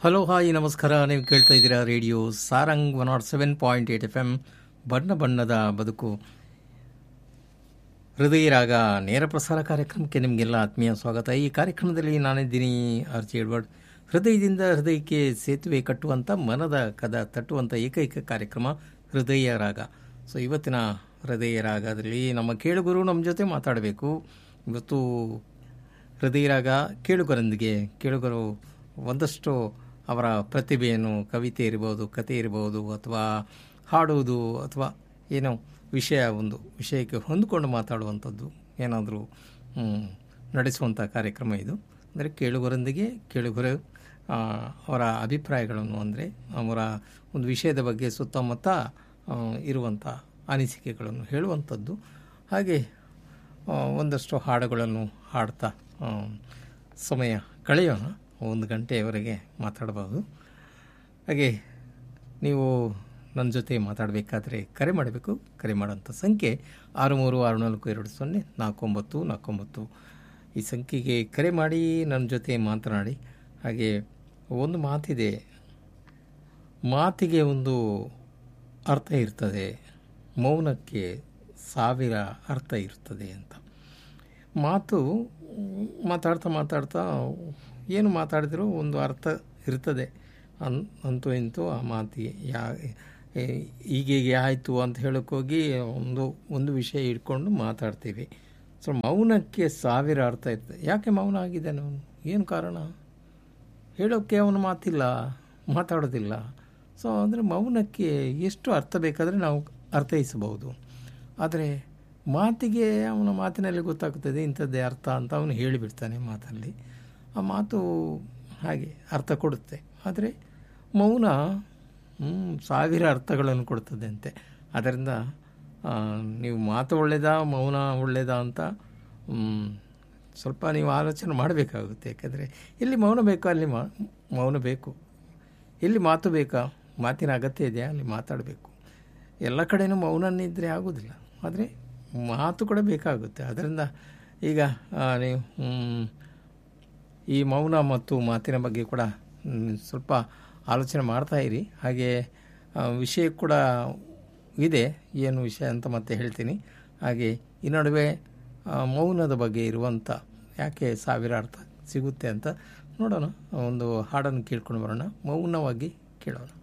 hello hi ನಮಸ್ಕಾರ ನೀವು ಕೇಳ್ತಾ ಇದ್ದೀರಾ radio Sarang one nought seven point eight F M ಬಣ್ಣ ಬಣ್ಣದ ಬದುಕು ಹೃದಯ ರಾಗ ನೇರ ಪ್ರಸಾರ ಕಾರ್ಯಕ್ರಮಕ್ಕೆ ನಿಮಗೆಲ್ಲ ಆತ್ಮೀಯ ಸ್ವಾಗತ ಈ ಕಾರ್ಯಕ್ರಮದಲ್ಲಿ ನಾನಿದ್ದೀನಿ ಆರ್ ಜಿ ಎಡ್ವರ್ಡ್ ಹೃದಯದಿಂದ ಹೃದಯಕ್ಕೆ ಸೇತುವೆ ಕಟ್ಟುವಂಥ ಮನದ ಕದ ತಟ್ಟುವಂಥ ಏಕೈಕ ಕಾರ್ಯಕ್ರಮ ಹೃದಯ ರಾಗ ಸೊ ಇವತ್ತಿನ ಹೃದಯ ರಾಗದಲ್ಲಿ ನಮ್ಮ ಕೇಳುಗರು ನಮ್ಮ ಜೊತೆ ಮಾತಾಡಬೇಕು ಇವತ್ತು ಹೃದಯ ರಾಗ ಕೇಳುಗರೊಂದಿಗೆ ಕೇಳುಗರು ಒಂದಷ್ಟು ಅವರ ಪ್ರತಿಭೆಯನ್ನು ಕವಿತೆ ಇರ್ಬೋದು ಕತೆ ಇರ್ಬೋದು ಅಥವಾ ಹಾಡುವುದು ಅಥವಾ ಏನೋ ವಿಷಯ ಒಂದು ವಿಷಯಕ್ಕೆ ಹೊಂದಿಕೊಂಡು ಮಾತಾಡುವಂಥದ್ದು ಏನಾದರೂ ನಡೆಸುವಂಥ ಕಾರ್ಯಕ್ರಮ ಇದು ಅಂದರೆ ಕೇಳುಗರೊಂದಿಗೆ ಕೇಳುಗರು ಆ, ಅವರ ಅಭಿಪ್ರಾಯಗಳನ್ನು ಅಂದರೆ ಅವರ ಒಂದು ವಿಷಯದ ಬಗ್ಗೆ ಸುತ್ತಮುತ್ತ ಆ, ಇರುವಂಥ ಅನಿಸಿಕೆಗಳನ್ನು ಹೇಳುವಂಥದ್ದು ಹಾಗೆ ಆ, ಒಂದಷ್ಟು ಹಾಡುಗಳನ್ನು ಹಾಡ್ತಾ ಆ, ಸಮಯ ಕಳೆಯೋಣ ಒಂದು ಗಂಟೆಯವರೆಗೆ ಮಾತಾಡಬಹುದು ಹಾಗೆ ನೀವು ನನ್ನ ಜೊತೆ ಮಾತಾಡಬೇಕಾದ್ರೆ ಕರೆ ಮಾಡಬೇಕು ಕರೆ ಮಾಡೋಂಥ ಸಂಖ್ಯೆ ಆರು ಮೂರು ಆರು ನಾಲ್ಕು ಎರಡು ಸೊನ್ನೆ ನಾಲ್ಕು ಒಂಬತ್ತು ನಾಲ್ಕು ಒಂಬತ್ತು ಈ ಸಂಖ್ಯೆಗೆ ಕರೆ ಮಾಡಿ ನನ್ನ ಜೊತೆ ಮಾತನಾಡಿ ಹಾಗೆ ಒಂದು ಮಾತಿದೆ ಮಾತಿಗೆ ಒಂದು ಅರ್ಥ ಇರ್ತದೆ ಮೌನಕ್ಕೆ ಸಾವಿರ ಅರ್ಥ ಇರ್ತದೆ ಅಂತ ಮಾತು ಮ್, ಮಾತಾಡ್ತಾ ಮಾತಾಡ್ತಾ ಏನು ಮಾತಾಡಿದರೂ ಒಂದು ಅರ್ಥ ಇರ್ತದೆ ಅನ್ ಅಂತೂ ಇಂತೂ ಆ ಮಾತಿಗೆ ಯಾ ಏ- ಹೀಗೀಗೆ ಆಯಿತು ಅಂತ ಹೇಳೋಕ್ಕೋಗಿ ಒಂದು ಒಂದು ವಿಷಯ ಇಟ್ಕೊಂಡು ಮಾತಾಡ್ತೀವಿ ಸೊ ಮೌನಕ್ಕೆ ಸಾವಿರ ಅರ್ಥ ಇರ್ತದೆ ಯಾಕೆ ಮೌನ ಆಗಿದ್ದಾನೆ ಅವನು ಏನು ಕಾರಣ ಹೇಳೋಕ್ಕೆ ಅವನು ಮಾತಿಲ್ಲ ಮಾತಾಡೋದಿಲ್ಲ ಸೊ ಅಂದರೆ ಮೌನಕ್ಕೆ ಎಷ್ಟು ಅರ್ಥ ಬೇಕಾದರೆ ನಾವು ಅರ್ಥೈಸಬಹುದು ಆದರೆ ಮಾತಿಗೆ ಅವನ ಮಾತಿನಲ್ಲಿ ಗೊತ್ತಾಗ್ತದೆ ಇಂಥದ್ದೇ ಅರ್ಥ ಅಂತ ಅವನು ಹೇಳಿಬಿಡ್ತಾನೆ ಮಾತಲ್ಲಿ ಆ ಮಾತು ಹಾಗೆ ಅರ್ಥ ಕೊಡುತ್ತೆ ಆದರೆ ಮೌನ ಹ್ಮ್, ಸಾವಿರ ಅರ್ಥಗಳನ್ನು ಕೊಡ್ತದೆ ಅಂತೆ ಅದರಿಂದ ಆ, ನೀವು ಮಾತು ಒಳ್ಳೆಯದಾ ಮೌನ ಒಳ್ಳೆಯದಾ ಅಂತ ಹ್ಮ್, ಸ್ವಲ್ಪ ನೀವು ಆಲೋಚನೆ ಮಾಡಬೇಕಾಗುತ್ತೆ ಯಾಕಂದರೆ ಎಲ್ಲಿ ಮೌನ ಬೇಕೋ ಅಲ್ಲಿ ಮಾ ಮೌನ ಬೇಕು ಎಲ್ಲಿ ಮಾತು ಬೇಕಾ ಮಾತಿನ ಅಗತ್ಯ ಇದೆಯಾ ಅಲ್ಲಿ ಮಾತಾಡಬೇಕು ಎಲ್ಲ ಕಡೆನೂ ಮೌನನಿದ್ದರೆ ಆಗೋದಿಲ್ಲ ಆದರೆ ಮಾತು ಕೂಡ ಬೇಕಾಗುತ್ತೆ ಅದರಿಂದ ಈಗ ಆ, ನೀವು ಹ್ಮ್, ಈ ಮೌನ ಮತ್ತು ಮಾತಿನ ಬಗ್ಗೆ ಕೂಡ ಮ್, ಸ್ವಲ್ಪ ಆಲೋಚನೆ ಮಾಡ್ತಾ ಇರಿ ಹಾಗೆ ಆ, ವಿಷಯ ಕೂಡ ಇದೆ ಏನು ವಿಷಯ ಅಂತ ಮತ್ತೆ ಹೇಳ್ತೀನಿ ಹಾಗೆ ಈ ನಡುವೆ ಆ, ಮೌನದ ಬಗ್ಗೆ ಇರುವಂಥ ಯಾಕೆ ಸಾವಿರ ಅರ್ಥ ಸಿಗುತ್ತೆ ಅಂತ ನೋಡೋಣ ಒಂದು ಹಾಡನ್ನು ಕೇಳ್ಕೊಂಡು ಬರೋಣ ಮೌನವಾಗಿ ಕೇಳೋಣ